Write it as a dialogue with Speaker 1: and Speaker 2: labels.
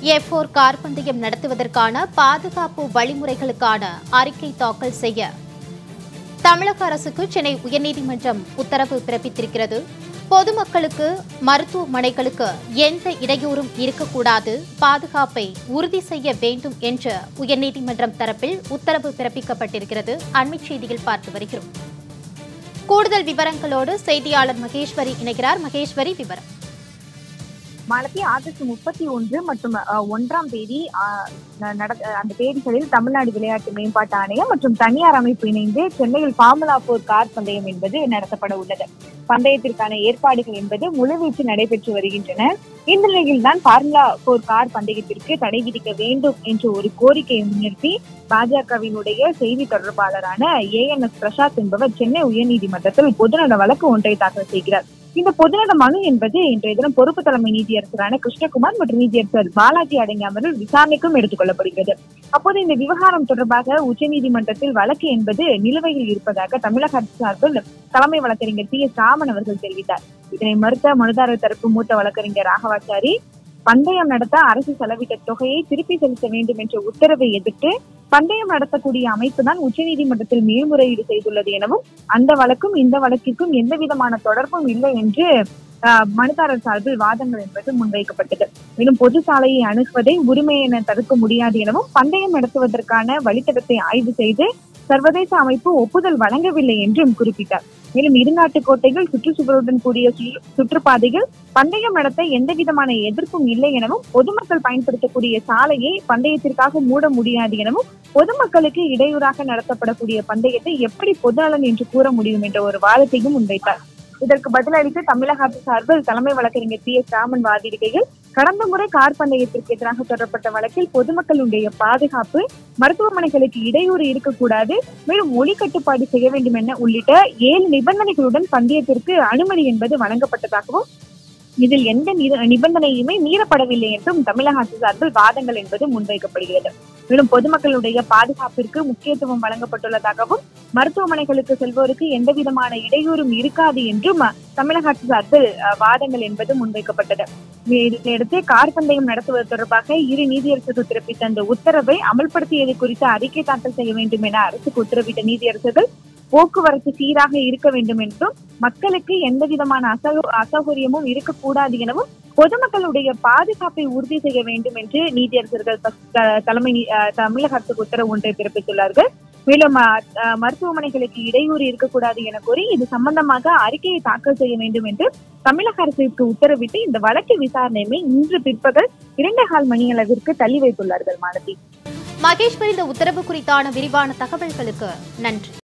Speaker 1: F போர் car பந்தயம் நடத்துவதற்கான பாதுகாப்பு வழிமுறைகளுக்கான அறிக்கை தாக்கல் செய்ய தமிழக அரசுக்கு சென்னை உயர்நீதிமன்றம் உத்தரவு பிறப்பித்திருக்கிறது பொதுமக்களுக்கு மருத்துவமனைகளுக்கு எந்த இடையூறும் இருக்கக்கூடாது பாதுகாப்பை உறுதி செய்ய வேண்டும் என்று உயர்நீதிமன்றம் தரப்பில் உத்தரவு பிறப்பிக்கப்பட்டிருக்கிறது அண்மைச் செய்தியில் பார்த்து வருகிறோம் கூடுதல் விவரங்களோடு செய்தியாளர் மகேஸ்வரி இணைகிறார் மகேஸ்வரி விவரம்
Speaker 2: மாலத்தி ஆகஸ்ட் முப்பத்தி ஒன்று மற்றும் அஹ், ஒன்றாம் தேதி அஹ், ந- நட- அஹ், அந்த தேதிகளில் தமிழ்நாடு விளையாட்டு மேம்பாட்டு ஆணையம் மற்றும் தனியார் அமைப்பு இணைந்து சென்னையில் ஃபார்முலா போர் கார் பந்தயம் என்பது நடத்தப்பட உள்ளது பந்தயத்திற்கான ஏற்பாடுகள் என்பது முழுவீச்சு நடைபெற்று வருகின்றன இந்த நிலையில் தான் ஃபார்முலா போர் கார் பந்தயத்திற்கு தடை விதிக்க வேண்டும் என்ற ஒரு கோரிக்கையை முன்னிறுத்தி பாஜகவினுடைய செய்தி தொடர்பாளரான ஏ என் எஸ் பிரசாத் என்பவர் சென்னை உயர்நீதிமன்றத்தில் பொதுநல வழக்கு ஒன்றை தாக்கல் செய்கிறார் இந்த பொதுநல மனு என்பது இன்றைய தினம் பொறுப்பு தலைமை நீதியரசரான கிருஷ்ணகுமார் மற்றும் நீதியரசர் பாலாஜி அடங்கிய அமர்வில் விசாரணைக்கும் எடுத்துக் கொள்ளப்படுகிறது அப்போது இந்த விவகாரம் தொடர்பாக உச்சநீதிமன்றத்தில் வழக்கு என்பது நிலுவையில் இருப்பதாக தமிழக அரசு சார்பில் தலைமை வழக்கறிஞர் பி எஸ் ராமன் அவர்கள் தெரிவித்தார் இதனை மறுத்த மனுதாரர் தரப்பு மூத்த வழக்கறிஞர் ராகவாச்சாரி பந்தயம் நடத்த அரசு செலவிட்ட தொகையை திருப்பி செலுத்த வேண்டும் என்ற உத்தரவை எதிர்த்து பந்தயம் நடத்தக்கூடிய அமைப்பு தான் உச்சநீதிமன்றத்தில் மேல்முறையீடு செய்துள்ளது எனவும் அந்த வழக்கும் இந்த வழக்கிற்கும் எந்த விதமான தொடர்பும் இல்லை என்று ஆஹ், மனுதாரர் சார்பில் வாதங்கள் என்பது முன்வைக்கப்பட்டது மேலும் பொது சாலையை அணுகுவதை உரிமை என தடுக்க முடியாது எனவும் பந்தயம் நடத்துவதற்கான வழித்தடத்தை ஆய்வு செய்து சர்வதேச அமைப்பு ஒப்புதல் வழங்கவில்லை என்றும் குறிப்பிட்டார் மேலும் இருநாட்டு கோட்டைகள் சுற்றுச்சுவருடன் கூடிய சு- சுற்றுப்பாதைகள் பந்தயம் நடத்த எந்த விதமான எதிர்ப்பும் இல்லை எனவும் பொதுமக்கள் பயன்படுத்தக்கூடிய சாலையை பந்தயத்திற்காக மூட முடியாது எனவும் பொதுமக்களுக்கு இடையூறாக நடத்தப்படக்கூடிய பந்தயத்தை எப்படி பொது நலன் என்று கூற முடியும் என்ற ஒரு வாதத்தையும் முன்வைத்தார் இதற்கு பதிலளித்து தமிழக அரசு சார்பில் தலைமை வழக்கறிஞர் பி எஸ் ராமன் வாதிடுகையில் கடந்த முறை கார் பந்தயத்திற்கு எதிராக தொடரப்பட்ட வழக்கில் பொதுமக்களுடைய பாதுகாப்பு மருத்துவமனைகளுக்கு இடையூறு இருக்கக்கூடாது மேலும் ஒளி கட்டுப்பாடு செய்ய வேண்டும் என உள்ளிட்ட ஏழு நிபந்தனைகளுடன் பந்தயத்திற்கு அனுமதி என்பது வழங்கப்பட்டதாகவும் இதில் எந்த நிர- நிபந்தனையுமே மீறப்படவில்லை என்றும் தமிழக அரசு சார்பில் வாதங்கள் என்பது முன்வைக்கப்படுகிறது மேலும் பொதுமக்களுடைய பாதுகாப்பிற்கு முக்கியத்துவம் வழங்கப்பட்டுள்ளதாகவும் மருத்துவமனைகளுக்கு செல்வோருக்கு எந்த விதமான இடையூறும் இருக்காது என்றும் அஹ், தமிழக அரசு சார்பில் அஹ், வாதங்கள் என்பது முன்வைக்கப்பட்டது இதையடுத்து கார் பந்தயம் நடத்துவது தொடர்பாக இரு நீதியரசர்கள் பிறப்பித்த அந்த உத்தரவை அமல்படுத்தியது குறித்து அறிக்கை தாக்கல் செய்ய வேண்டும் என அரசுக்கு உத்தரவிட்ட நீதியரசர்கள் போக்குவரத்து சீராக இருக்க வேண்டும் என்றும் மக்களுக்கு எந்த விதமான அசௌ அசௌகரியமும் இருக்கக்கூடாது எனவும் பொதுமக்களுடைய பாதுகாப்பை உறுதி செய்ய வேண்டும் என்று நீதியரசர்கள் பஸ்- த- தலைமை நீ- அஹ் தமிழக அரசுக்கு உத்தரவு ஒன்றை பிறப்பித்துள்ளார்கள் மேலும் அஹ், அஹ், மருத்துவமனைகளுக்கு இடையூறு இருக்கக்கூடாது என கூறி இது சம்பந்தமாக அறிக்கையை தாக்கல் செய்ய வேண்டும் என்று தமிழக அரசுக்கு உத்தரவிட்டு இந்த வழக்கு விசாரணையை இன்று பிற்பகல் இரண்டு கால் மணி அளவிற்கு தள்ளி வைத்துள்ளார்கள் மாலதி
Speaker 1: மகேஸ்வரி இந்த உத்தரவு குறித்தான விரிவான தகவல்களுக்கு நன்றி